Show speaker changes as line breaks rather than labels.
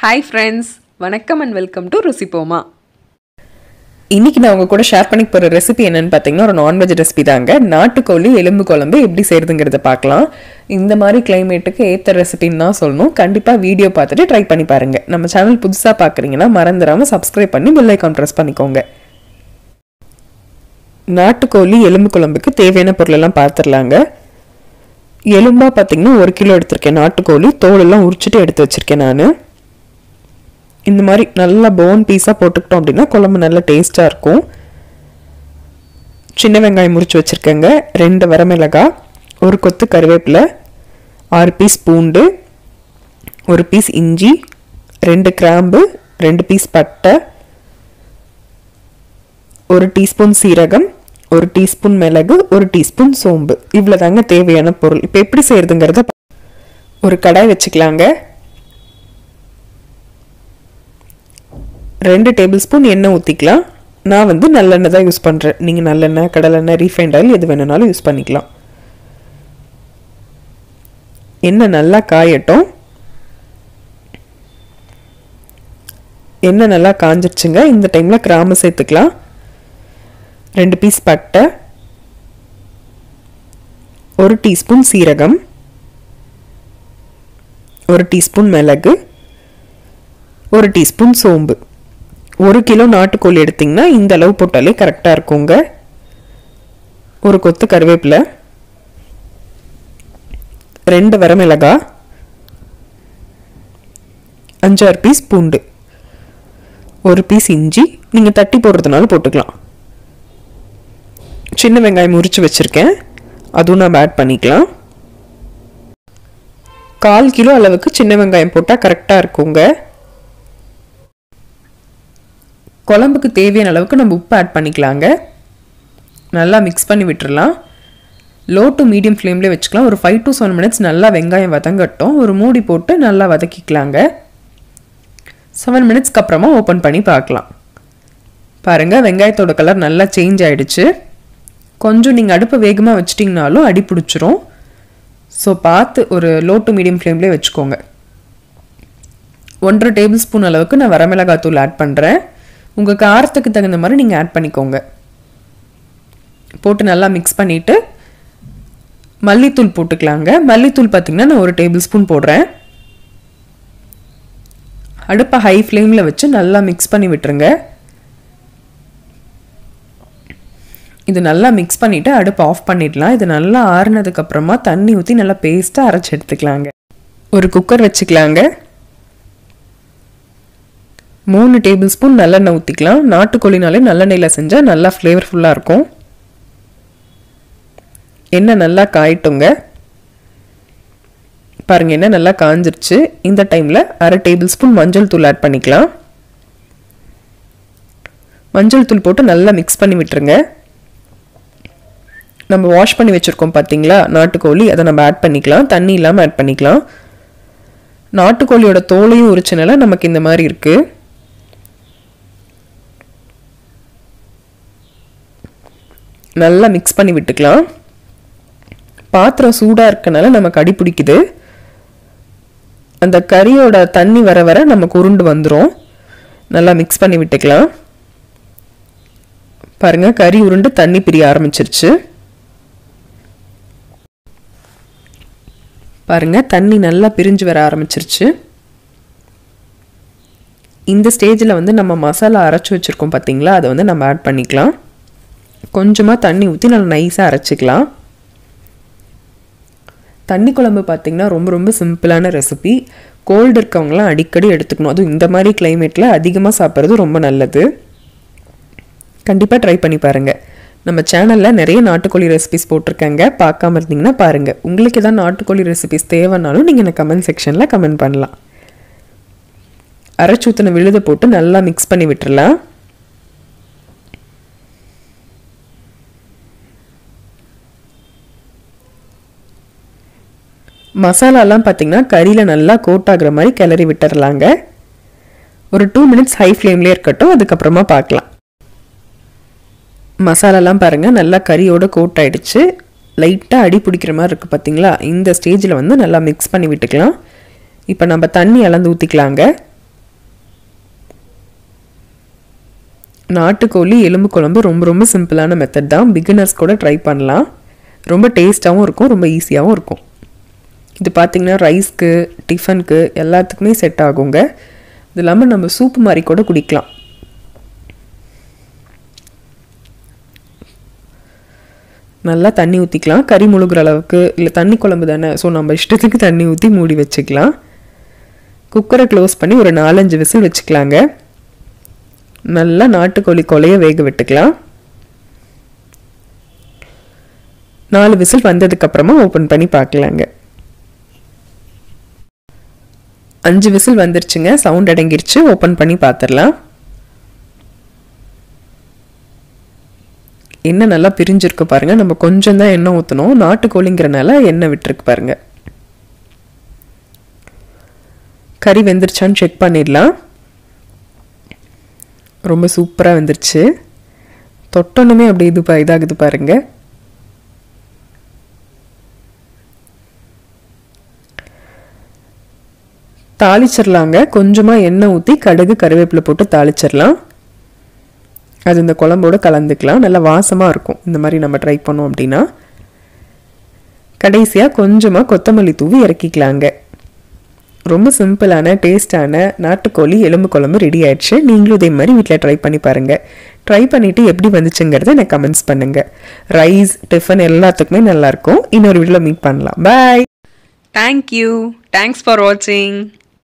hi friends வணக்கம் and welcome to Rusippoma
இன்னைக்கு நான் உங்க கூட ஷேர் பண்ணி போகிற ரெசிபி என்னன்னு பார்த்தீங்கன்னா ஒரு நான்வெஜ் ரெசிபி தாங்க நாட்டுக்கோழி எலும்பு குழம்பு எப்படி செய்யறதுங்கிறத பார்க்கலாம் இந்த மாதிரி கிளைமேட்டுக்கு ஏற்ற ரெசிபின்னு தான் சொல்லணும் கண்டிப்பாக வீடியோ பார்த்துட்டு ட்ரை பண்ணி பாருங்க நம்ம சேனல் புதுசாக பார்க்குறீங்கன்னா மறந்துடாம சப்ஸ்கிரைப் பண்ணி பெல் ஐக்கான் ப்ரெஸ் பண்ணிக்கோங்க நாட்டுக்கோழி எலும்பு குழம்புக்கு தேவையான பொருளெல்லாம் பார்த்துடலாங்க எலும்பா பார்த்தீங்கன்னா ஒரு கிலோ எடுத்திருக்கேன் நாட்டுக்கோழி தோலெல்லாம் உரிச்சிட்டு எடுத்து வச்சிருக்கேன் நான் இந்த மாதிரி நல்லா போன் பீஸாக போட்டுக்கிட்டோம் அப்படின்னா குழம்பு நல்லா டேஸ்ட்டாக இருக்கும் சின்ன வெங்காயம் முறிச்சு வச்சுருக்கேங்க ரெண்டு வரமிளகாய் ஒரு கொத்து கருவேப்பிலை ஆறு பீஸ் பூண்டு ஒரு பீஸ் இஞ்சி ரெண்டு கிராம்பு ரெண்டு பீஸ் பட்டை ஒரு டீஸ்பூன் சீரகம் ஒரு டீஸ்பூன் மிளகு ஒரு டீஸ்பூன் சோம்பு இவ்வளோ தாங்க தேவையான பொருள் இப்போ எப்படி செய்யறதுங்கிறத பா- ஒரு கடாய் வச்சுக்கலாங்க ரெண்டு டேபிள் ஸ்பூன் எண்ணெய் ஊற்றிக்கலாம் நான் வந்து நல்லெண்ணெய் தான் யூஸ் பண்ணுறேன் நீங்கள் நல்லெண்ணெய் கடலெண்ணெய் ரீஃபைண்ட் ஆயில் எது வேணும்னாலும் யூஸ் பண்ணிக்கலாம் எண்ணெய் நல்லா காயட்டும் எண்ணெய் நல்லா காஞ்சிருச்சுங்க இந்த டைமில் கிராம்பு சேர்த்துக்கலாம் ரெண்டு பீஸ் பட்டை ஒரு டீஸ்பூன் சீரகம் ஒரு டீஸ்பூன் மிளகு ஒரு டீஸ்பூன் சோம்பு ஒரு கிலோ நாட்டுக்கோழி எடுத்திங்கன்னா இந்த அளவு போட்டாலே கரெக்டாக இருக்குங்க ஒரு கொத்து கருவேப்பிலை ரெண்டு வரமிளகாய் அஞ்சாறு பீஸ் பூண்டு ஒரு பீஸ் இஞ்சி நீங்கள் தட்டி போடுறதுனால போட்டுக்கலாம் சின்ன வெங்காயம் உரிச்சு வச்சுருக்கேன் அதுவும் நம்ம ஆட் பண்ணிக்கலாம் கால் கிலோ அளவுக்கு சின்ன வெங்காயம் போட்டால் கரெக்டாக இருக்குங்க குழம்புக்கு தேவையான அளவுக்கு நம்ம உப்பு ஆட் பண்ணிக்கலாங்க நல்லா மிக்ஸ் பண்ணி விட்டுறலாம் லோ டு மீடியம் ஃப்ளேம்லேயே வச்சுக்கலாம் ஒரு ஃபைவ் டு செவன் மினிட்ஸ் நல்லா வெங்காயம் வதங்கட்டும் ஒரு மூடி போட்டு நல்லா வதக்கிக்கலாங்க செவன் மினிட்ஸ்க்கு அப்புறமா ஓப்பன் பண்ணி பார்க்கலாம் பாருங்கள் வெங்காயத்தோட கலர் நல்லா சேஞ்ச் ஆயிடுச்சு கொஞ்சம் நீங்கள் அடுப்பை வேகமாக வச்சிட்டிங்கனாலும் அடி பிடிச்சிரும் ஸோ பார்த்து ஒரு லோ டு மீடியம் ஃப்ளேம்லேயே வச்சுக்கோங்க ஒன்றரை டேபிள் ஸ்பூன் அளவுக்கு நான் வரமிளகாய் தூள் ஆட் பண்ணுறேன் உங்கள் காரத்துக்கு தகுந்த மாதிரி நீங்கள் ஆட் பண்ணிக்கோங்க போட்டு நல்லா மிக்ஸ் பண்ணிவிட்டு மல்லித்தூள் போட்டுக்கலாங்க மல்லித்தூள் பார்த்தீங்கன்னா நான் ஒரு டேபிள் ஸ்பூன் போடுறேன் அடுப்பை ஹை ஃப்ளேமில் வச்சு நல்லா மிக்ஸ் பண்ணி விட்டுருங்க இது நல்லா மிக்ஸ் பண்ணிவிட்டு அடுப்பு ஆஃப் பண்ணிடலாம் இது நல்லா ஆறுனதுக்கு அப்புறமா தண்ணி ஊற்றி நல்லா பேஸ்ட்டாக அரைச்சி எடுத்துக்கலாங்க ஒரு குக்கர் வச்சுக்கலாங்க மூணு டேபிள் ஸ்பூன் நல்லெண்ணெய் ஊற்றிக்கலாம் நாட்டுக்கோழினாலே நல்லெண்ணெயில் செஞ்சால் நல்லா ஃப்ளேவர்ஃபுல்லாக இருக்கும் எண்ணெய் நல்லா காயட்டுங்க பாருங்கள் எண்ணெய் நல்லா காஞ்சிருச்சு இந்த டைமில் அரை டேபிள் ஸ்பூன் மஞ்சள் தூள் ஆட் பண்ணிக்கலாம் மஞ்சள் தூள் போட்டு நல்லா மிக்ஸ் பண்ணி விட்டுருங்க நம்ம வாஷ் பண்ணி வச்சுருக்கோம் பார்த்தீங்களா நாட்டுக்கோழி அதை நம்ம ஆட் பண்ணிக்கலாம் தண்ணி இல்லாமல் ஆட் பண்ணிக்கலாம் நாட்டுக்கோழியோட தோலையும் உரிச்சனால நமக்கு இந்த மாதிரி இருக்குது நல்லா மிக்ஸ் பண்ணி விட்டுக்கலாம் பாத்திரம் சூடாக இருக்கனால நமக்கு அடி பிடிக்குது அந்த கறியோட தண்ணி வர வர நமக்கு உருண்டு வந்துடும் நல்லா மிக்ஸ் பண்ணி விட்டுக்கலாம் பாருங்க கறி உருண்டு தண்ணி பிரிய ஆரம்பிச்சிருச்சு பாருங்க தண்ணி நல்லா பிரிஞ்சு வர ஆரம்பிச்சிருச்சு இந்த ஸ்டேஜில் வந்து நம்ம மசாலா அரைச்சி வச்சுருக்கோம் பார்த்தீங்களா அதை வந்து நம்ம ஆட் பண்ணிக்கலாம் கொஞ்சமாக தண்ணி ஊற்றி நல்லா நைஸாக அரைச்சிக்கலாம் தண்ணி குழம்பு பார்த்திங்கன்னா ரொம்ப ரொம்ப சிம்பிளான ரெசிபி கோல்டு இருக்கவங்களாம் அடிக்கடி எடுத்துக்கணும் அதுவும் இந்த மாதிரி கிளைமேட்டில் அதிகமாக சாப்பிட்றது ரொம்ப நல்லது கண்டிப்பாக ட்ரை பண்ணி பாருங்கள் நம்ம சேனலில் நிறைய நாட்டுக்கோழி ரெசிபிஸ் போட்டிருக்கேங்க பார்க்காம இருந்தீங்கன்னா பாருங்கள் உங்களுக்கு எதாவது நாட்டுக்கோழி ரெசிபிஸ் தேவைன்னாலும் நீங்கள் இந்த கமெண்ட் செக்ஷனில் கமெண்ட் பண்ணலாம் அரைச்சி ஊற்றின விழுதை போட்டு நல்லா மிக்ஸ் பண்ணி விட்டுறலாம் மசாலாலாம் பார்த்தீங்கன்னா கறியில் நல்லா கோட் ஆகுற மாதிரி கிளறி விட்டுறலாங்க ஒரு டூ மினிட்ஸ் ஹை ஃப்ளேம்லேயே இருக்கட்டும் அதுக்கப்புறமா பார்க்கலாம் மசாலாலாம் பாருங்கள் நல்லா கறியோட கோட் ஆயிடுச்சு லைட்டாக அடி பிடிக்கிற மாதிரி இருக்குது பார்த்தீங்களா இந்த ஸ்டேஜில் வந்து நல்லா மிக்ஸ் பண்ணி விட்டுக்கலாம் இப்போ நம்ம தண்ணி அளந்து ஊற்றிக்கலாங்க நாட்டுக்கோழி எலும்பு குழம்பு ரொம்ப ரொம்ப சிம்பிளான மெத்தட் தான் பிகினர்ஸ் கூட ட்ரை பண்ணலாம் ரொம்ப டேஸ்ட்டாகவும் இருக்கும் ரொம்ப ஈஸியாகவும் இருக்கும் இது பார்த்திங்கன்னா ரைஸ்க்கு டிஃபனுக்கு எல்லாத்துக்குமே செட் ஆகுங்க இது இல்லாமல் நம்ம சூப்பு மாதிரி கூட குடிக்கலாம் நல்லா தண்ணி ஊற்றிக்கலாம் கறி முழுகிற அளவுக்கு இல்லை தண்ணி குழம்பு தானே ஸோ நம்ம இஷ்டத்துக்கு தண்ணி ஊற்றி மூடி வச்சுக்கலாம் குக்கரை க்ளோஸ் பண்ணி ஒரு நாலஞ்சு விசில் வச்சுக்கலாங்க நல்லா நாட்டுக்கோழி கொலைய வேக விட்டுக்கலாம் நாலு விசில் வந்ததுக்கப்புறமா ஓப்பன் பண்ணி பார்க்கலாங்க அஞ்சு விசில் வந்துருச்சுங்க சவுண்ட் அடங்கிருச்சு ஓப்பன் பண்ணி பார்த்துடலாம் எண்ணெய் நல்லா பிரிஞ்சிருக்கு பாருங்க நம்ம கொஞ்சம் தான் எண்ணெய் ஊற்றணும் நாட்டுக்கோழிங்கிறனால எண்ணெய் விட்டுருக்கு பாருங்க கறி வெந்துருச்சான்னு செக் பண்ணிடலாம் ரொம்ப சூப்பராக வெந்துருச்சு தொட்டணுமே அப்படி இது பா இதாகுது பாருங்க தாளிச்சிடலாங்க கொஞ்சமாக எண்ணெய் ஊற்றி கடுகு கருவேப்பிலை போட்டு தாளிச்சிடலாம் அது இந்த குழம்போடு கலந்துக்கலாம் நல்லா வாசமாக இருக்கும் இந்த மாதிரி நம்ம ட்ரை பண்ணோம் அப்படின்னா கடைசியாக கொஞ்சமாக கொத்தமல்லி தூவி இறக்கிக்கலாங்க ரொம்ப சிம்பிளான டேஸ்டான நாட்டுக்கோழி எலும்பு குழம்பு ரெடி ஆயிடுச்சு நீங்களும் இதே மாதிரி வீட்டில் ட்ரை பண்ணி பாருங்கள் ட்ரை பண்ணிவிட்டு எப்படி வந்துச்சுங்கிறத எனக்கு கமெண்ட்ஸ் பண்ணுங்கள் ரைஸ் டிஃபன் எல்லாத்துக்குமே நல்லாயிருக்கும் இன்னொரு வீடியோவில் மீட் பண்ணலாம் பாய்
தேங்க்யூ தேங்க்ஸ் ஃபார் வாட்சிங்